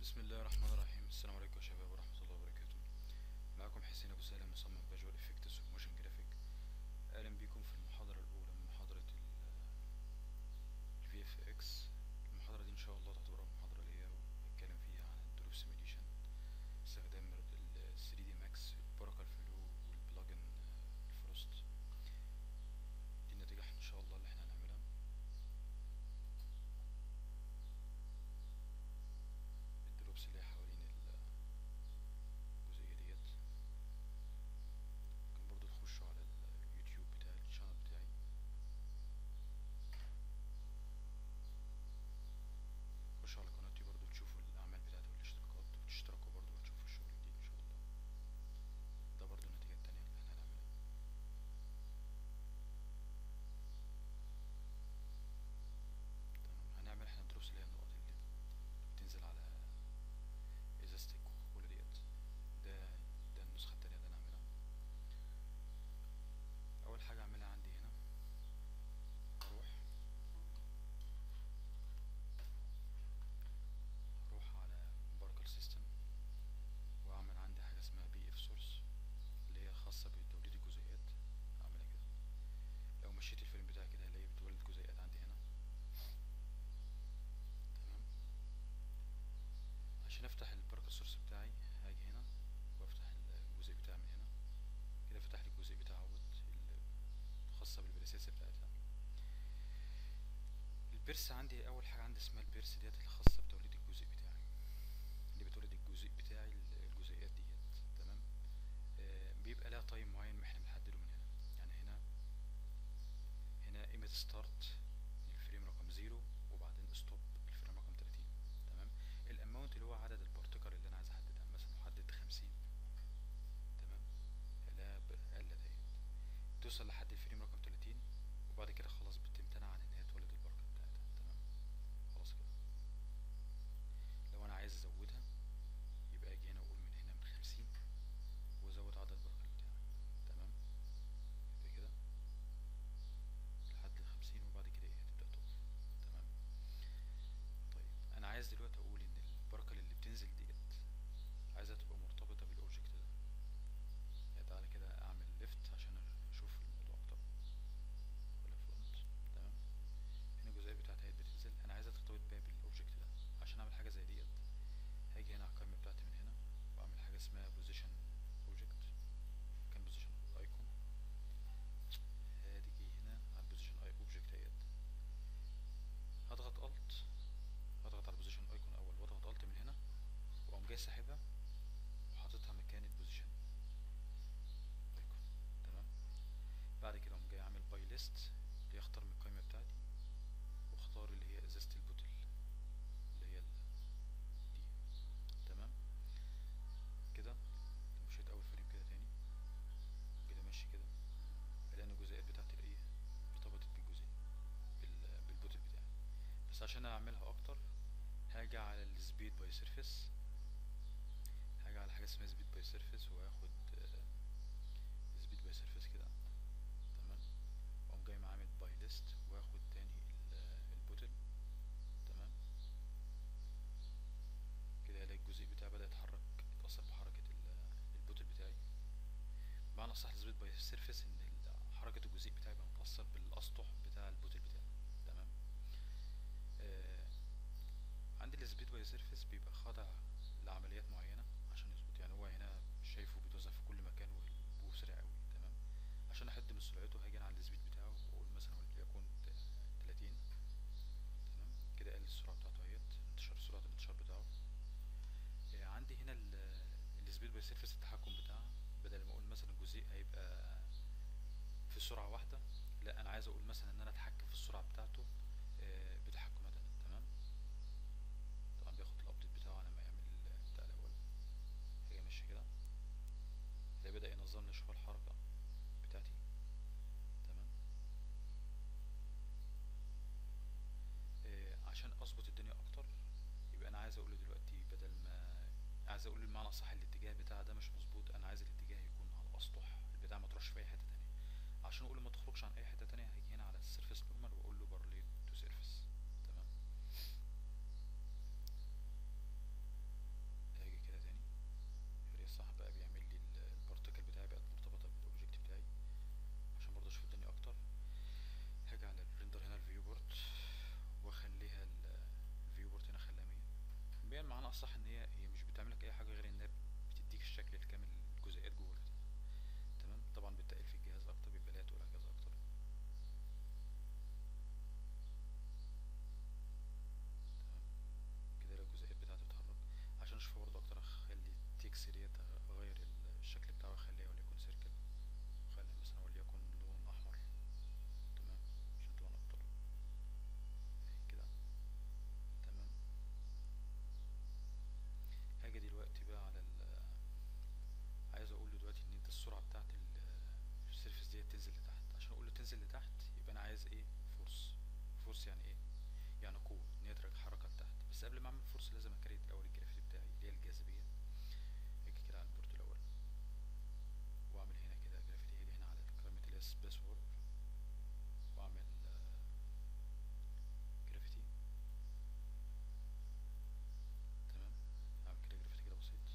بسم الله الرحمن الرحيم السلام عليكم يا شباب ورحمة الله وبركاته معكم حسين أبو سالم مصمم فيجوال افكتس وموشن جرافيك أهلا بيكم في المحاضرة الأولى من محاضرة ال VFX المحاضرة دي إن شاء الله تعتبر أول محاضرة ليا وهتكلم فيها عن الدروب سيميليشن استخدام ال 3D Max الباركال فلو والبلجن الفروست دي النتيجة إن شاء الله اللي احنا هنعملها الدروبس اللي هي حوالين الجزئية ديت ممكن برضو تخشوا على اليوتيوب بتاع الشانل بتاعي خشوا على قناتي برضو تشوفوا الأعمال بتاعتي والاشتراكات وتشتركوا برضو وتشوفوا الشغل الجديد إن شاء الله ده برضو النتيجة التانية اللي احنا هنعملها تمام هنعمل احنا الدروس اللي هي النقط اللي بتنزل على ازازة الكوكاكولا ديت ده ده النسخة التانية اللي انا هعملها اول حاجة اعملها عندي هنا اروح اروح على باركل سيستم واعمل عندي حاجة اسمها بي اف سورس اللي هي خاصة بتوليد الجزيئات اعملها كده لو مشيت الفيلم بتاعي كده هلاقي بتولد جزيئات عندي هنا تمام عشان افتح الباركل سورس بتاعي هاجي هنا وافتح الجزء بتاعي من هنا كده فتح لي الجزء بتاع اهوت الخاصة بالبريسيتس بتاعتها البرس عندي اول حاجة عندي اسمها البرس ديت الخاصة بتوليد الجزء بتاعي اللي بتولد الجزء بتاعي الجزيئات ديت تمام آه بيبقى لها تايم معين احنا بنحدده من هنا يعني هنا هنا قيمة ستارت الفريم رقم زيرو وبعدين ستوب الفريم رقم 30 تمام الاماونت اللي هو عدد البارتيكل اللي انا عايز احددها مثلا محدد 50 تمام لا اقل ديت توصل لحد الفريم رقم 30 وبعد كده خلاص بتمتنع عن ان هي تولد البركة بتاعتها تمام خلاص كده لو انا عايز ازودها يبقى اجي هنا واقول من هنا من 50 وازود عدد البركة بتاعي تمام يبقى كده لحد الخمسين وبعد كده ايه هتبدأ تقف تمام طيب انا عايز دلوقتي اقول ان البركة اللي بتنزل ديت عايزها تبقى مرتبطة بالاوبجكت ده يعني تعالى كده اعمل ليفت عشان اشوف الموضوع اكتر ولا فرونت تمام هنا الجزئية بتاعتي اهي بتنزل انا عايزها ترتبط بيها بالاوبجكت ده عشان اعمل حاجة زي ديت هاجي هنا على القائمة بتاعتي من هنا واعمل حاجة اسمها بوزيشن اوبجكت كان بوزيشن ايكون هتيجي هنا على البوزيشن اي اوبجكت اهيت هضغط الت هضغط على البوزيشن ايكون اول واضغط الت من هنا واقوم جاي ساحبها وحاططها مكان البوزيشن ايكون تمام بعد كده اقوم جاي اعمل باي ليست اللي اختار من القائمه بتاعتي واختار اللي هي ازازه البوتل اللي هي ال- دي تمام كده لو مشيت اول فريم كده تاني كده ماشي كده لان الجزئيات بتاعتي الايه ارتبطت بالجزء بال- بالبوتل بتاعي بس عشان اعملها اكتر هاجي على السبيد باي سيرفيس هاجي على حاجه اسمها سبيد باي سيرفيس واخد سبيد باي سيرفيس كده تمام واقوم جاي عامل باي ليست واخد تاني ال- البوتل تمام كده الاقي الجزء بتاعي بدأ يتحرك يتأثر بحركة ال- البوتل بتاعي معنى صح السبيد باي سيرفيس ان ال- حركة الجزء بتاعي بقى متأثر بالأسطح بتاع البوتل بتاعي تمام آه عندي السبيد باي سيرفيس بيبقى خاضع لعمليات معينة عشان يظبط يعني هو هنا شايفه بيتوزع في كل مكان و- وسريع قوي تمام عشان احد من سرعته هاجي أنا على السبيد بتاعه واقول مثلا وليكن ت- 30 تمام كده قل السرعة بتاعته اهيت انتشار سرعة الانتشار بتاعه آه، عندي هنا ال- السبيد باي سيرفيس التحكم بتاعها بدل ما اقول مثلا الجزيء هيبقى في سرعة واحدة لا انا عايز اقول مثلا ان انا اتحكم في السرعة بتاعته آه، بتحكمات انا تمام طبعا بياخد الابديت بتاعه على ما يعمل ال- بتاع الاول هي ماشي كده ده بدأ ينظم لي شوية الحركة بتاعتي تمام آه، عشان اظبط الدنيا اكتر يبقى انا عايز اقول له دلوقتي بدل ما عايز اقول المعنى صح الاتجاه بتاع ده مش مظبوط انا عايز الاتجاه يكون على الاسطح البتاع ما تروحش في اي حته تانية عشان اقول له ما تخرجش عن اي حته تانية هاجي هنا على السيرفيس نورمال واقول له بارليت تو سيرفيس تمام اصح ان هي هي مش بتعملك اي حاجه غير انها بتديك الشكل الكامل للجزيئات جوه البتاع تمام طبعا بتقل في الجهاز اكتر بيبقى ليها تقول على الجهاز اكتر تمام كده لو الجزيئات بتاعتي بتتحرك عشان اشوفها برضه اكتر اخلي التكس ديت اغير ال- الشكل بتاعه واخليها وليكن سيركل خليها مثلا وليكن لون احمر تمام عشان تبان اكتر كده تمام هاجي دلوقتي بقى على ال عايز اقول له دلوقتي ان انت السرعه بتاعت ال- السيرفيس ديت تنزل لتحت عشان اقول له تنزل لتحت يبقى انا عايز ايه فورس فورس يعني ايه يعني قوه ان هي ترجع حركه لتحت بس قبل ما اعمل فورس لازم اكريت الاول الجرافيتي بتاعي اللي هي الجاذبيه اجي كده على البورت الاول واعمل هنا كده جرافيتي هاجي هنا على كلمه اللي هي سبيس وورك واعمل جرافيتي تمام اعمل كده جرافيتي كده بسيط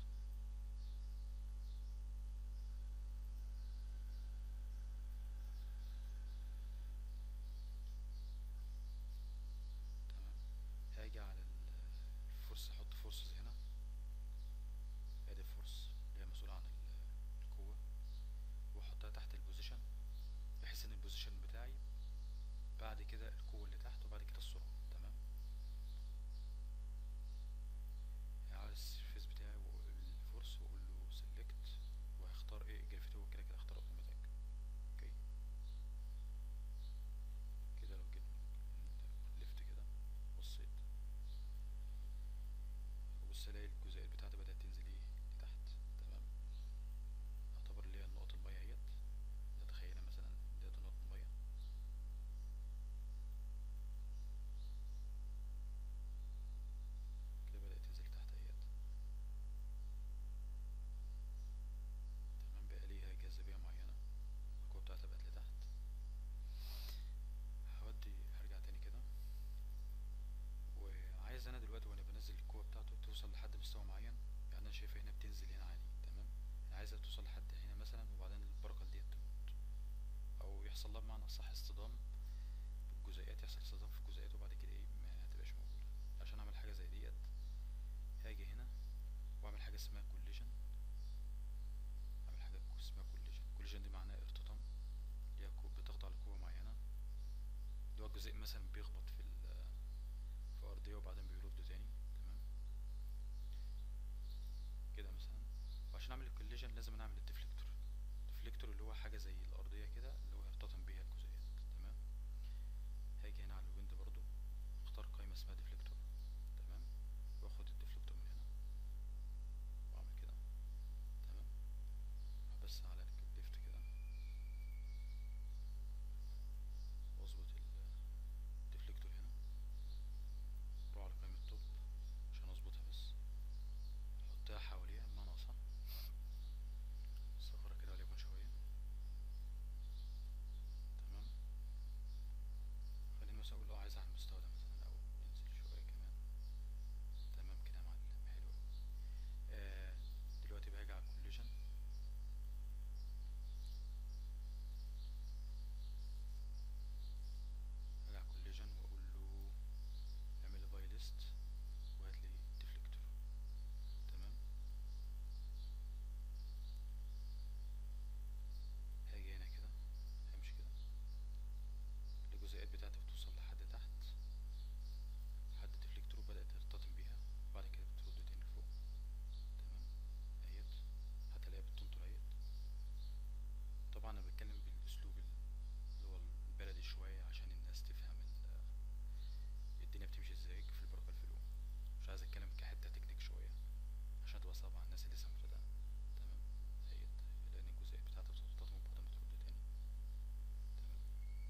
تمام هاجي على ال- الفورس احط فورسز هنا ادي الفورس اللي هي مسؤولة عن ال- القوة واحطها تحت البوزيشن بحيث ان البوزيشن بتاعي بعد كده القوة اللي تحت وبعد كده السرعة تمام على السيرفيس بتاعي واقول الفورس واقول له سيلكت وهختار ايه الجرافيتي هو كده كده اختار اوتوماتيك اوكي كده لو جيت من ليفت كده بصيت بص الاقي الجزيئات بتاعتي بدأت تنزل ايه لتحت تمام اعتبر اللي هي النقط المية اهيت نتخيلها مثلا ديت نقط المية كده بدأت تنزل تحت اهيت تمام بقى ليها جاذبية معينة القوة بتاعتها بقت لتحت هودي هرجع تاني كده وعايز انا دلوقتي وانا بنزل القوة بتاعته توصل لحد مستوى معين يعني انا شايفها هنا بتنزل هنا عالي تمام انا عايزها توصل لحد هنا مثلا وبعدين البركة ديت تموت او يحصل لها بمعنى صح اصطدام بالجزيئات يحصل اصطدام في الجزيئات وبعد كده ايه ما تبقاش موجودة عشان اعمل حاجة زي ديت هاجي هنا واعمل حاجة اسمها كوليجن اعمل حاجة اسمها كوليجن كوليجن دي معناها ارتطام اللي هي كو- بتخضع لقوة معينة اللي هو الجزيء مثلا بيخبط في ال في أرضية وبعدين بيرد تاني تمام كده مثلا وعشان أعمل الكوليجن لازم أنا أعمل الديفليكتور الديفليكتور اللي هو حاجة زي الأرضية كده اللي هو يرتطم بيها الجزيئات تمام هاجي هنا على الويند برضو اختار قائمة اسمها ديفليكتور تمام واخد الديفليكتور من هنا واعمل كده تمام أروح بس على الليفت كده واظبط الديفليكتور هنا اروح على قائمة توب عشان اظبطها بس احطها حواليها بمعنى اصح صغرها كده وليكن شوية تمام خليني مثلا اقول اه عايز على المستوى ده مثلا او ينزل شوية كمان تمام كده يا معلم حلو أوي. آه دلوقتي بقى على الكوليجن هاجي على الكوليجن واقول له اعمل لي باي ليست وهات لي ديفليكتور تمام هاجي هنا كده همشي كده الجزيئات بتاعتي بتوصل لحد تحت لحد ديفليكتور وبدأت ترتطم بيها وبعد كده بترد تاني لفوق تمام اهيت حتى الاقيها بتنطر اهيت طبعا انا بتكلم بالاسلوب اللي هو البلدي شويه عشان الناس تفهم ال- الدنيا بتمشي ازاي في البركه الفلو مش عايز اتكلم كحته تكنيك شويه عشان تبقى صعبه على الناس اللي لسه مبتدئه تمام اهيت لان الجزئيات بتاعتها بتتطم وبعدين بترد تاني تمام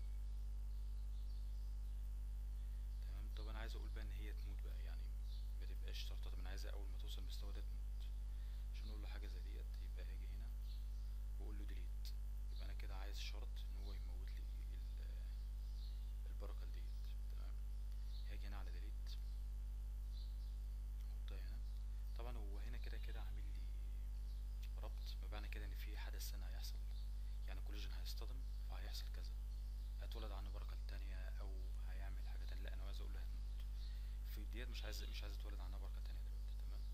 تمام طب انا عايز اقول بقى ان هي تموت بقى يعني ما تبقاش ترتطم انا عايزها اول ما توصل المستوى ده تموت عشان اقول له حاجه زي ديت يبقى هاجي هنا واقول له ديليت يبقى انا كده عايز شرط ان هو يموت لي ال- البركه ديت تمام هاجي هنا على ديليت احطها هنا طبعا هو هنا كده كده عامل لي ربط بمعنى كده ان في حدث سنة هيحصل يعني كوليجن هيصطدم فهيحصل كذا هتولد عنه بركة تانية او هيعمل حاجة تانية لا انا عايز اقول له هتموت في ديت مش عايز مش عايز اتولد عنها بركة تانية دلوقتي تمام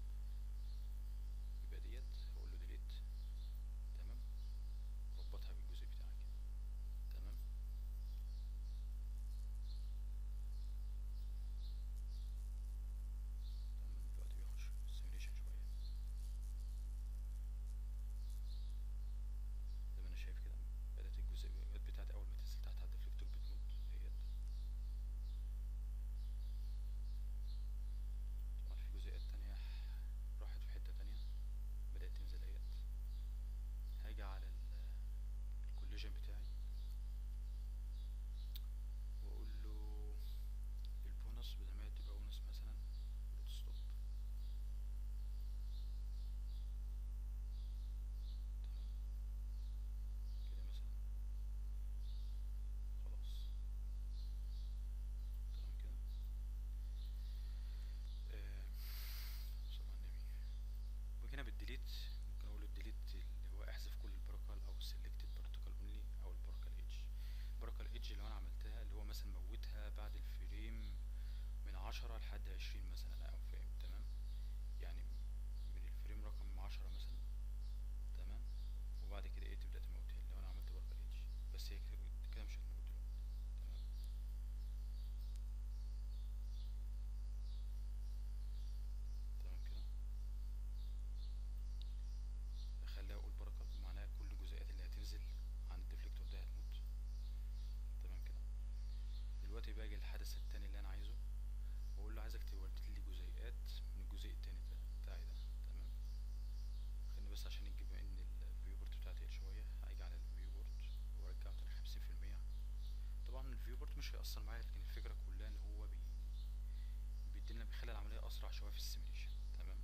بيأثر معايا لكن الفكرة كلها ان هو بي... بيدينا بيخلي العملية اسرع شوية في السيميليشن تمام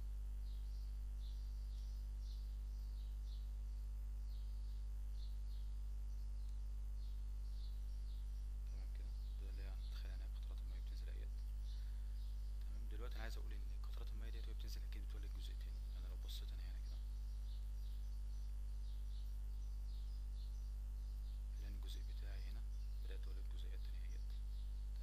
تمام كده ده اللي هي تخيل يعني قطرات المية بتنزل اهيت تمام دلوقتي انا عايز اقول ان قطرات المية ديت وهي بتنزل اكيد بتولد جزئيتين انا لو بصيت انا هنا كده لان الجزء بتاعي هنا بدأت تولد جزيئات تانية اهيت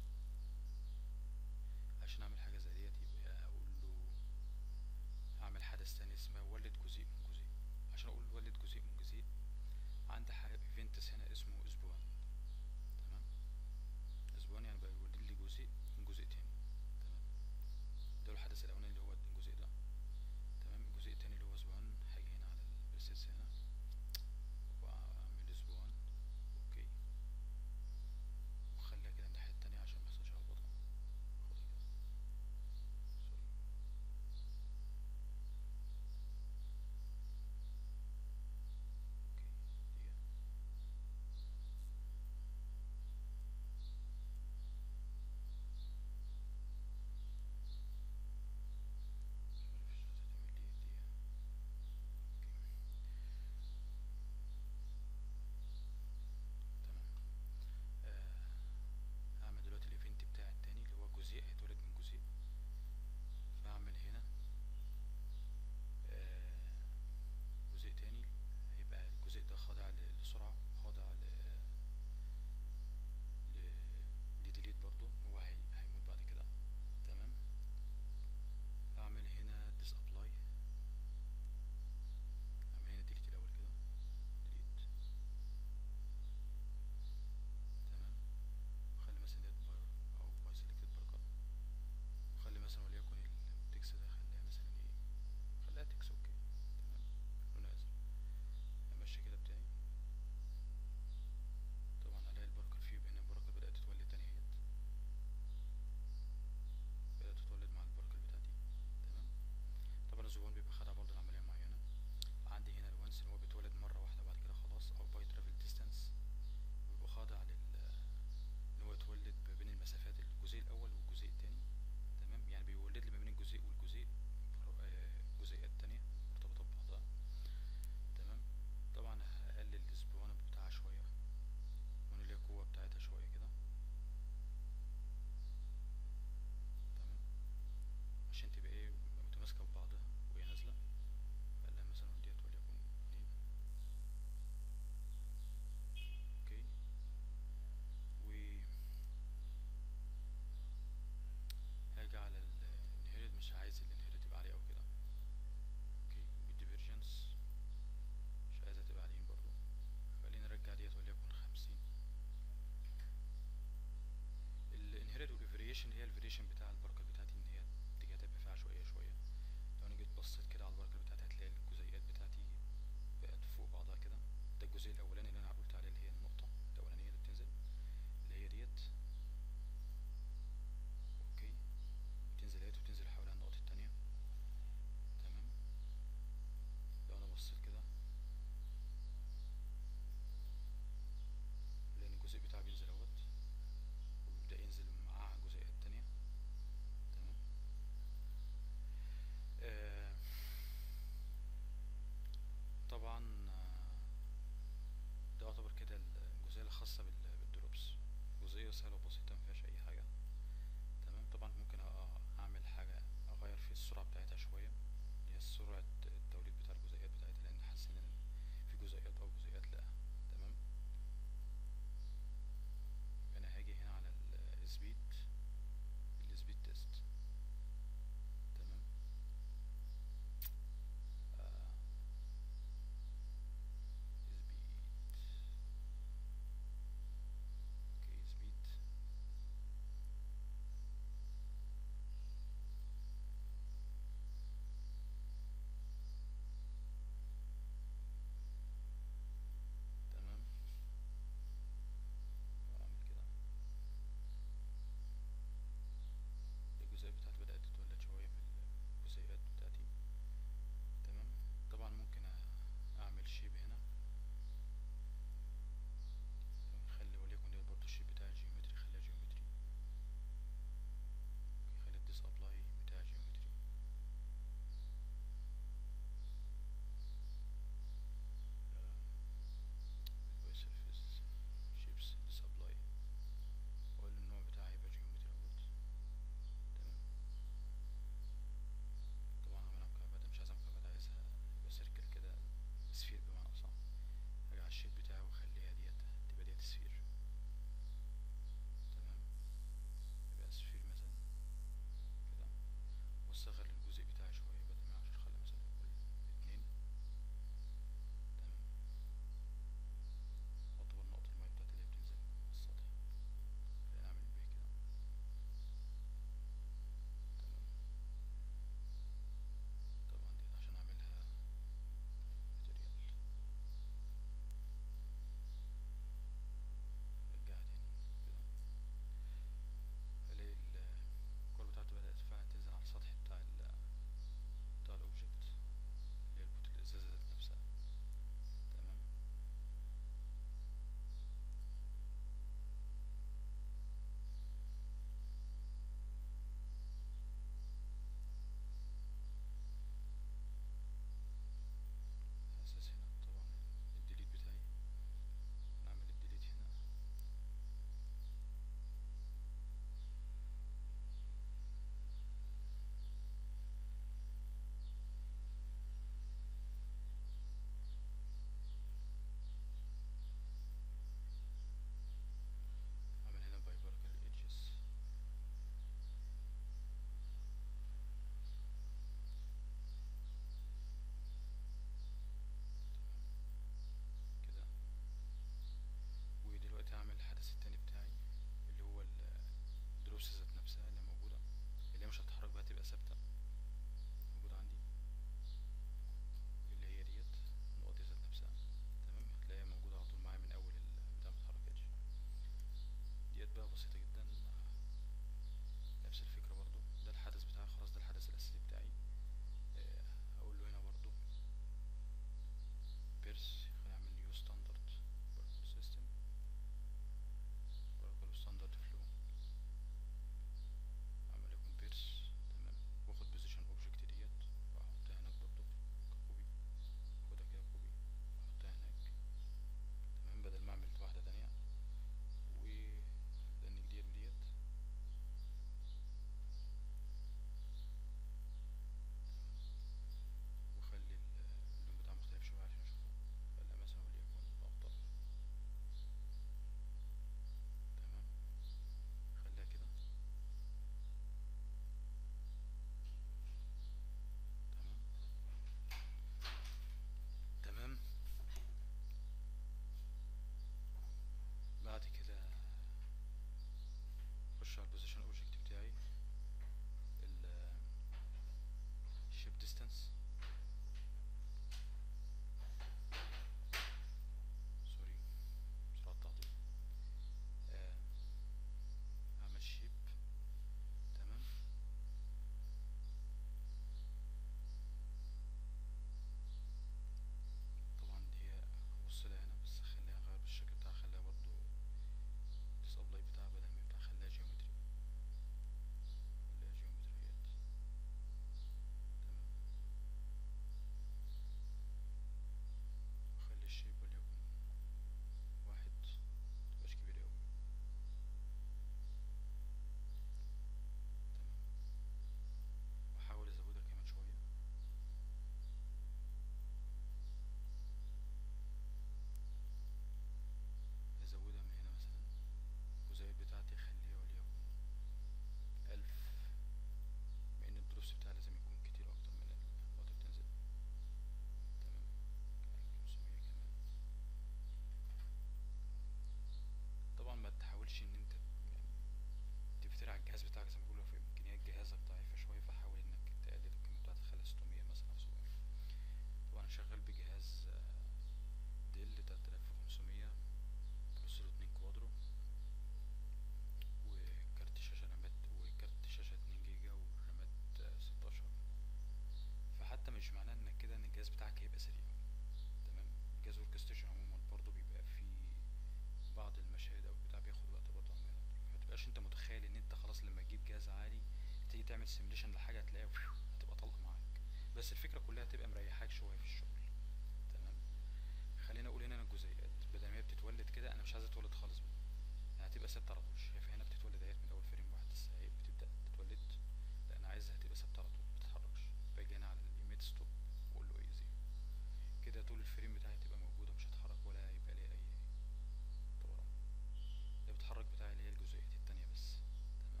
تعمل سيميليشن لحاجه هتلاقيها فيو، هتبقى طلقه معاك بس الفكره كلها هتبقى مريحاك شويه في الشغل تمام خلينا اقول هنا إن الجزيئات بدل ما هي بتتولد كده انا مش عايزها تتولد خالص بقى يعني هتبقى ثابته على طول شايف هنا بتتولد اهيت من اول فريم واحد لسه اهي بتبدا تتولد لا انا عايزها تبقى ثابته على طول ما تتحركش باجي هنا على الايميت ستوب واقول له اي زيرو كده طول الفريم بتاعي هتبقى موجوده مش هتحرك ولا هيبقى ليها اي دوران اللي بتحرك بتاعي اللي هي الجزئيات التانية بس تمام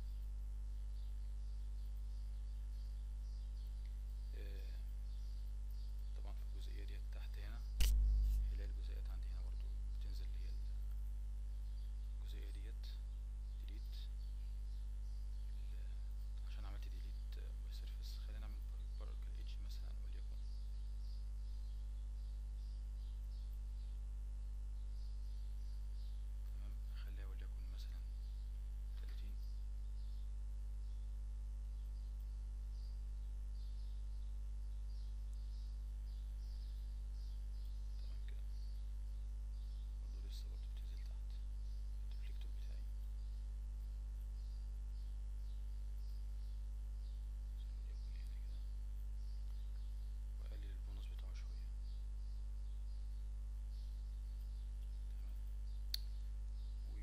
آه، طبعا في الجزئية ديت تحت هنا هلاقي الجزئيات عندي هنا برضو بتنزل اللي هي الجزئية ديت ديليت عشان عملت ديليت باي سيرفيس خلينا نعمل باركل ايدج مثلا وليكن تمام اخليها وليكن مثلا 30 تمام كده برضه لسه برضه بتنزل تحت الديفليكتور بتاعي وليكن هنا كده واقلل البونص بتاعه شويه تمام و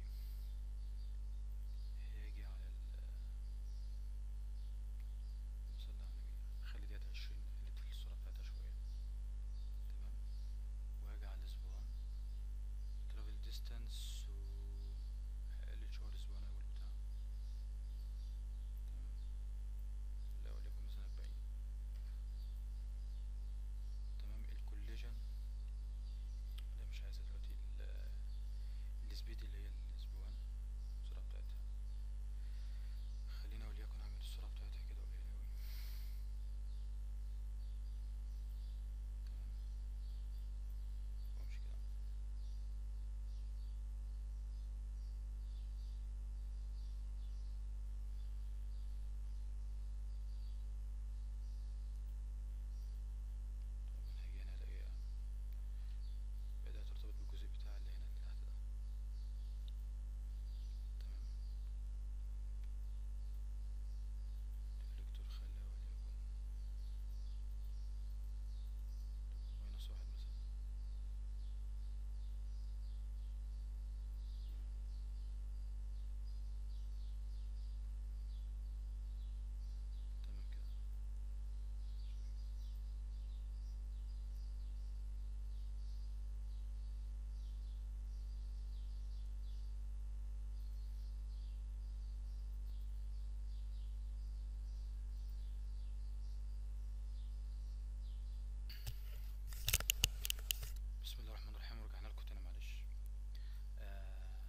هاجي على ال صلي على النبي خلي ديت عشرين قلت في الصورة بتاعتها شوية تمام وهاجي على الاسبوعان ترافل ديستانس و هقلل شوية الاسبوعان اول بتاع تمام لا وليكن مثلا أربعين تمام الكوليجن لا مش عايزها دلوقتي ال- السبيد اللي هي الاسبوعان السرعة بتاعتها خلينا وليكن اعمل السرعة بتاعتها كده قليلة اوي تمام وامشي كده طبعا هاجي هنا الاقيها بدأت ترتبط بالجزء بتاع اللي هنا اللي تحت ده تمام ديفليكتور خلاه وليكن ماينس واحد مثلا تمام كده بسم الله الرحمن الرحيم ورجعنا لكم تاني معلش آه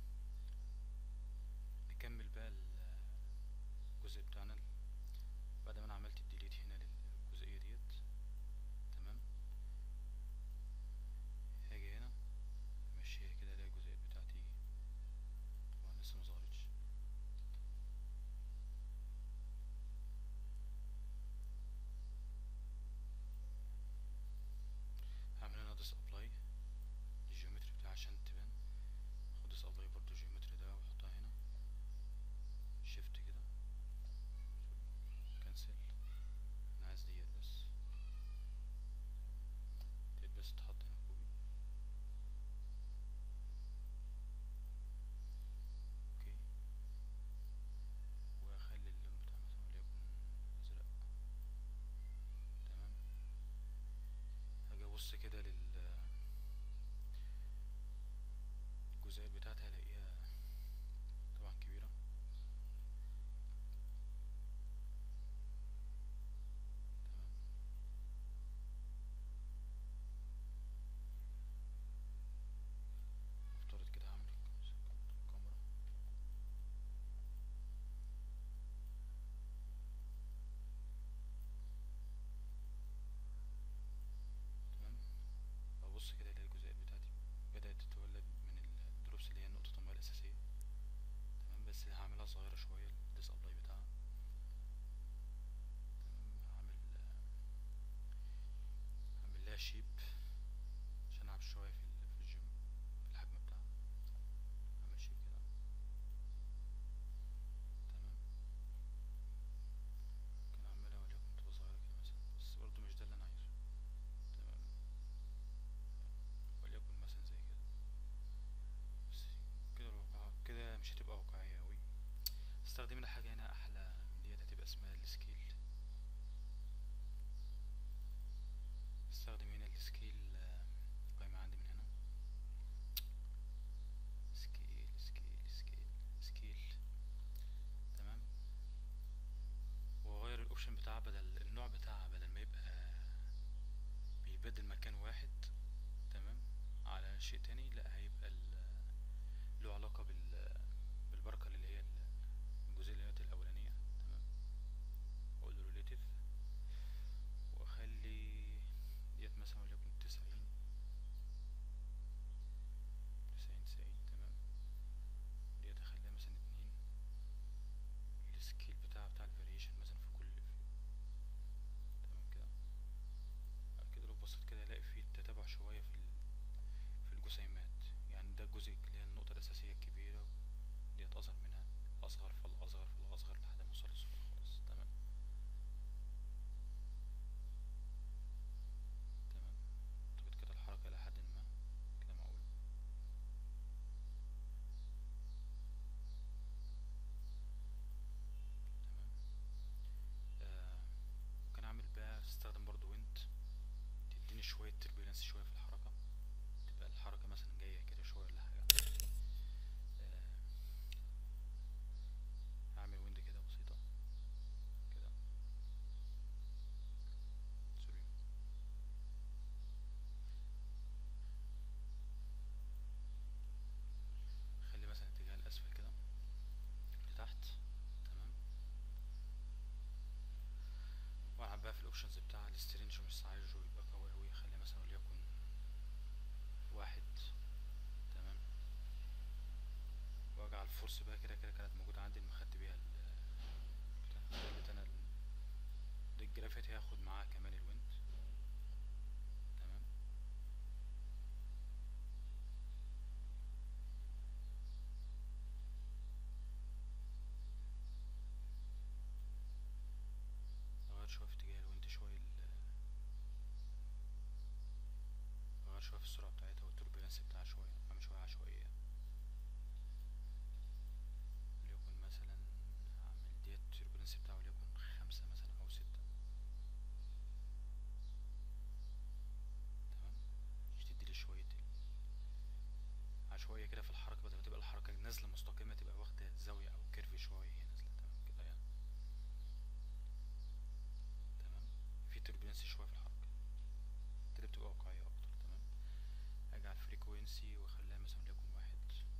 نكمل بقى ال- الجزء بتاعنا بعد ما انا عملت الديليت هنا للجزئية ديت تمام هاجي هنا امشيها كده الاقي الجزئيات بتاعتي طبعا لسه مظهرتش هعمل هنا ديس ابلاي الجيومتري بتاعها عشان تبان اخد ديس ابلاي برضو الجيومتري ده واحطها هنا شيفت كده كنسل انا عايز ديت بس ديت بس تحط هنا كوبي اوكي واخلي اللون بتاع مثلا وليكن ازرق تمام هاجي ابص كده لل الجزئيات بتاعتها هلاقيها طبعا كبيرة تمام افترض كده هعمل الكاميرا تمام ابص كده الاقي الجزئيات بتاعتي بدأت تتولد من الدروبس اللي هي النقطة السترينج مش عايزه يبقى قوي اوي خليه مثلا وليكن واحد تمام واجي على الفورس بقى كده كده كانت موجودة عندي لما خدت بيها ال بتاع خليت انا ال- دي الجرافيت هياخد معاها كمان الويند تمام اغير شوية في اتجاه الويند شوية ال- اغير شوية في السرعة بتاعتها والتوربulence بتاعها شوية اعمل شوية عشوائية وليكن مثلا اعمل ديت التوربulence بتاعه وليكن خمسة مثلا او ستة تمام مش تديلي شوية ال- عشوائية كده في الحركة بدل ما تبقى الحركة نازلة مستقيمة تبقى واخدة زاوية أو كيرف شوية هي نازلة تمام كده يعني تمام في توربulence شوية في الحركة كده بتبقى واقعية أكتر تمام أجي على الفريكوينسي وأخليها مثلا وليكن واحد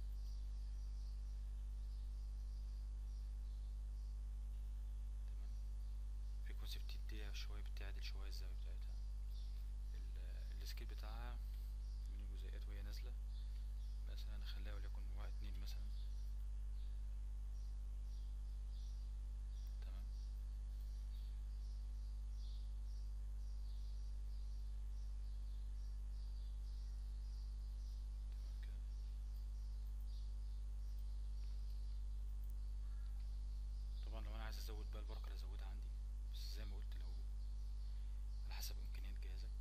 تمام الفريكوينسي بتديها شوية بتعدل شوية الزاوية بتاعتها ال- السكيل بتاعها من الجزيئات وهي نازلة مثلا أخليها وليكن واحد اتنين مثلا تمام تمام كده طبعا لو انا عايز ازود بقى البركه اللي ازودها عندي بس زي ما قلت لو على حسب امكانيات جهازك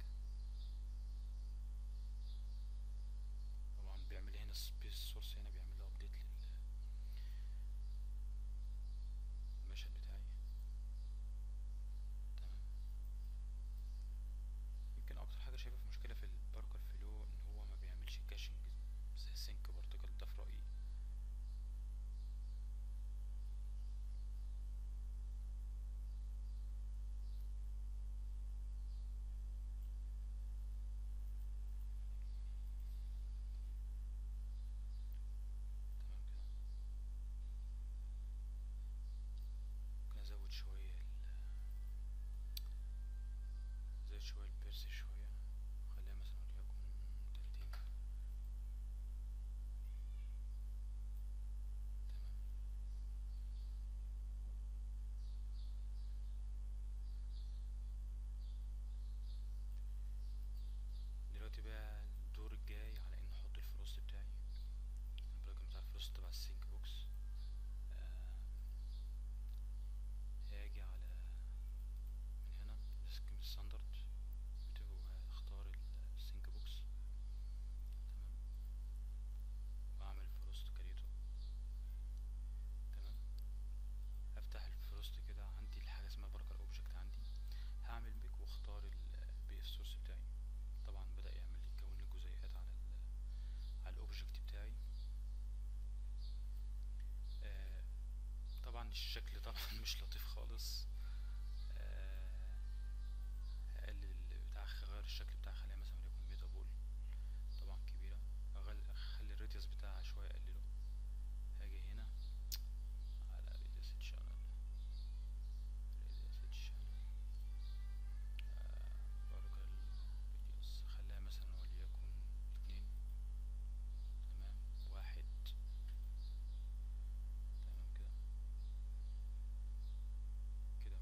طبعا بيعمل لي هنا سبيس سورس هنا بيعمل لي ابديت للمشهد بتاعي تمام يمكن اكتر حاجه شايفها في مشكله في الباركر فلو ان هو ما بيعملش كاشنج زي سينك بارتيكل ده في رايي تمام كده ممكن ازود شويه ال زود شويه البيرس شويه خليها مثلا وليكن تلاتين تمام دلوقتي بقى الدور الجاي على ان احط الفروست بتاعي البراكن بتاع الفروست تبع السينك بوكس آه، هاجي على من هنا سكيم ستاندرد وهختار السينك بوكس تمام واعمل فروست كريتو تمام افتح الفروست كده عندي الحاجه اسمها بركر اوبجكت عندي هعمل بيك واختار البي اف سورس بتاعي طبعا بدأ يعمل لي يكون لي جزيئات على ال على الاوبجكت بتاعي آه، طبعا الشكل طبعا مش لطيف خالص آه، هقلل بتاع اغير الشكل بتاعها خليها مثلا وليكن ميتا بول طبعا كبيرة أغل- اخلي الراديوس بتاعها شوية اقلله هاجي هنا على راديوس شانل راديوس شانل برجر راديوس خليها مثلا وليكن اتنين تمام واحد تمام كده كده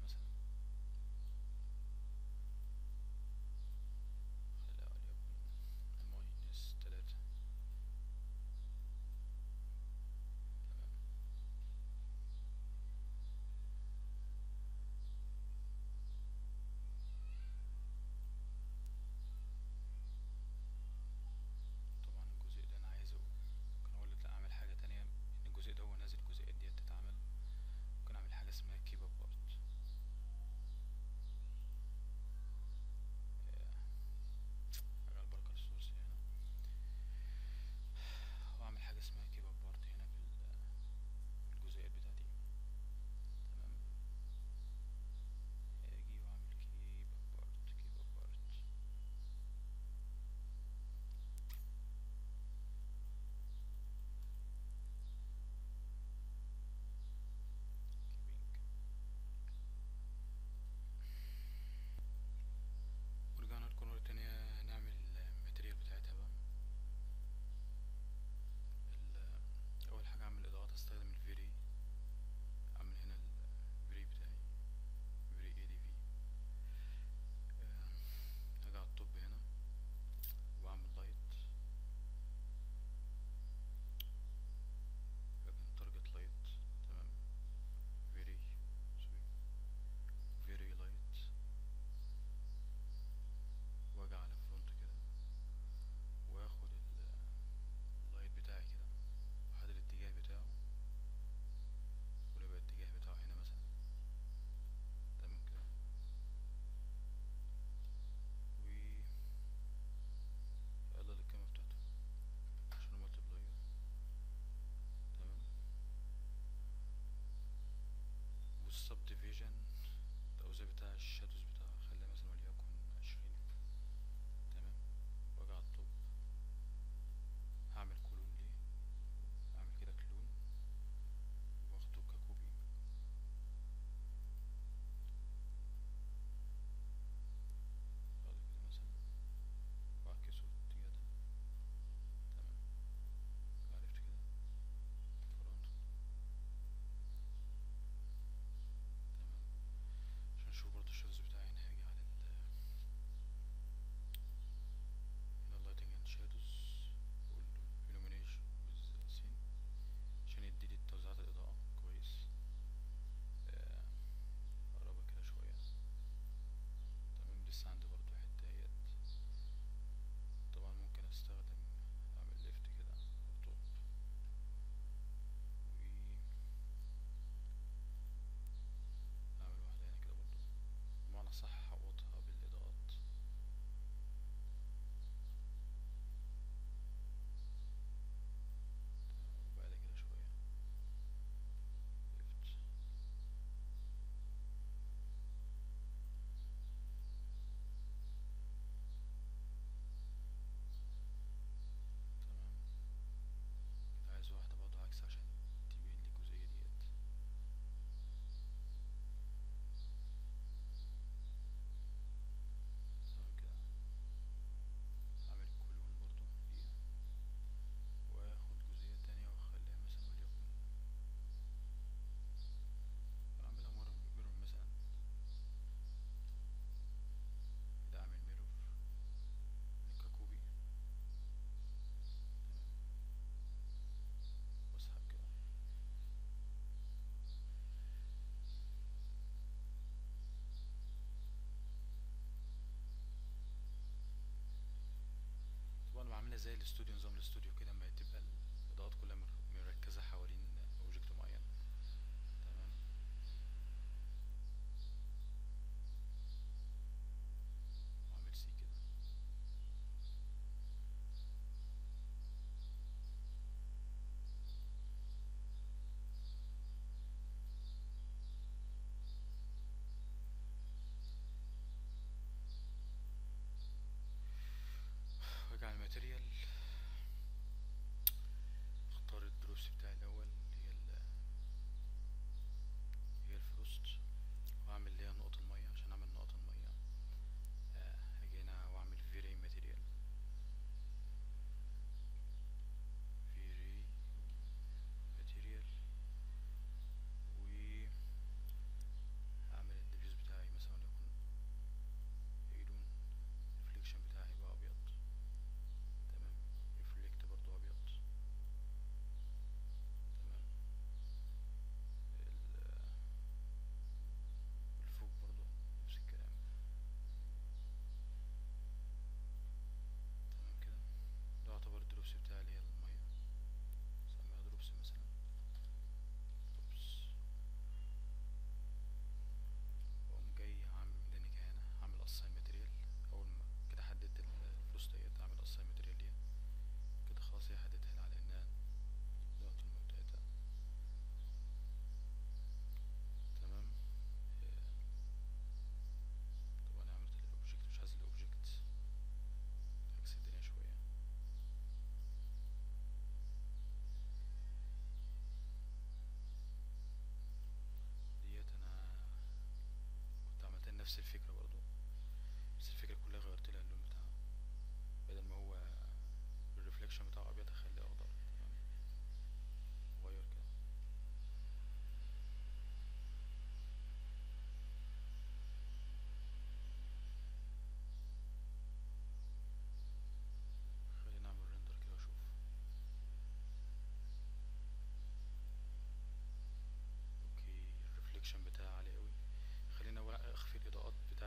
عامله زي الاستوديو نظام الاستوديو كده اما تبقى الاضاءات كلها مر- مركزه حوالين اوبجكت معين تمام واعمل سي كده واجي على الماتيريال اختار الدروس بتاعي الاول اللي هي ال هي الفروست واعمل اللي هي نقط المية عشان اعمل نقط المية آه، هاجي هنا واعمل فيري ماتيريال فيري ماتيريال و هعمل الديفيوز بتاعي مثلا يكون يلون الريفليكشن بتاعي يبقى ابيض تمام ريفليكت برضو ابيض تمام ال- الفوق برضو نفس الكلام تمام كده ده يعتبر الدروبس بتاعي اللي هي المية سميها دروبس مثلا دروبس واقوم جاي عامل لينك هنا هعمل اساين ماتيريال اول ما كده حددت الفلوس ديت هعمل اساين ماتيريال ليها كده خلاص هي حددتها لي على انها نقطة المية بتاعتها تمام آه، طب انا عملت الاوبجكت مش عايز الاوبجكت عكس الدنيا شوية ديت انا كنت عملت لي نفس الفكرة برضو بس الفكرة كلها غيرت لها اللون بتاعها بدل ما هو الريفليكشن بتاعه ابيض اخليه اخضر تمام غير كده خلينا نعمل ريندر كده واشوف اوكي الريفليكشن بتاعها عالي قوي خلينا أول اخفي الاضاءات بتاعة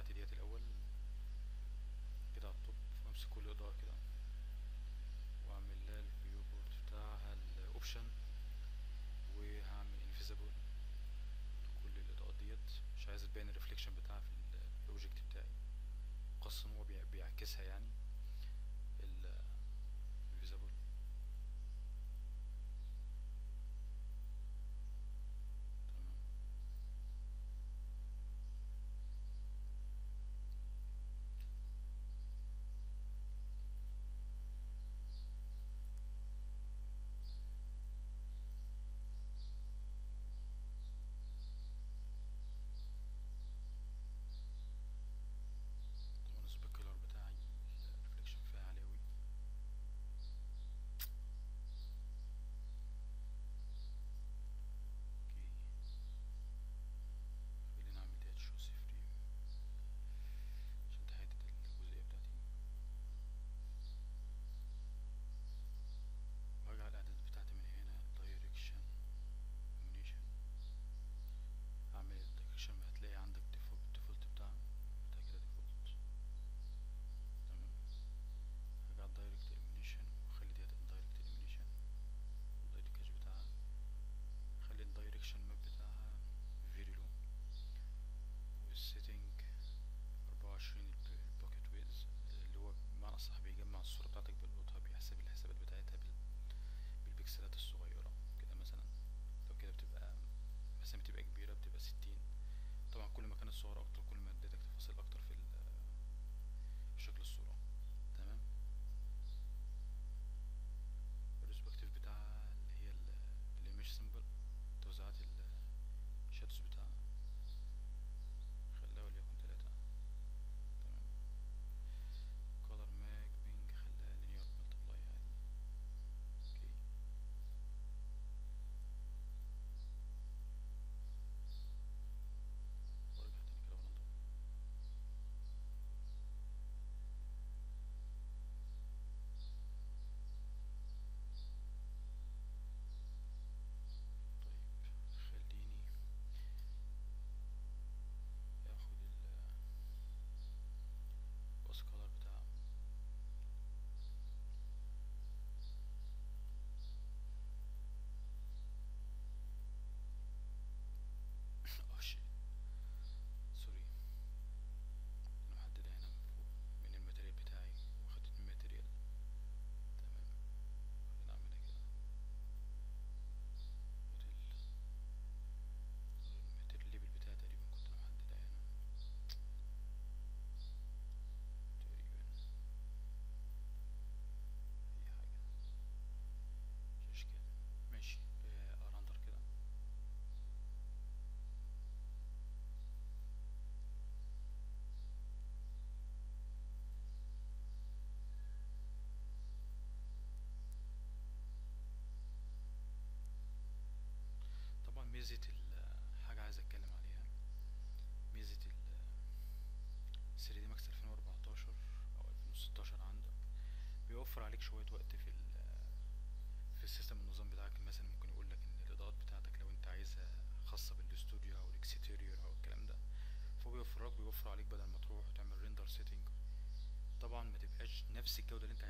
ميزة ال- حاجة عايز اتكلم عليها ميزة ال 3 دي ماكس 2014 او 2016 عندك بيوفر عليك شوية وقت في ال في السيستم النظام بتاعك مثلا ممكن يقول لك ان الاضاءات بتاعتك لو انت عايزها خاصة بالاستوديو او الاكستيريور او الكلام ده فهو بيوفر لك بيوفر عليك بدل ما تروح وتعمل ريندر سيتنج طبعا ما تبقاش نفس الجودة اللي انت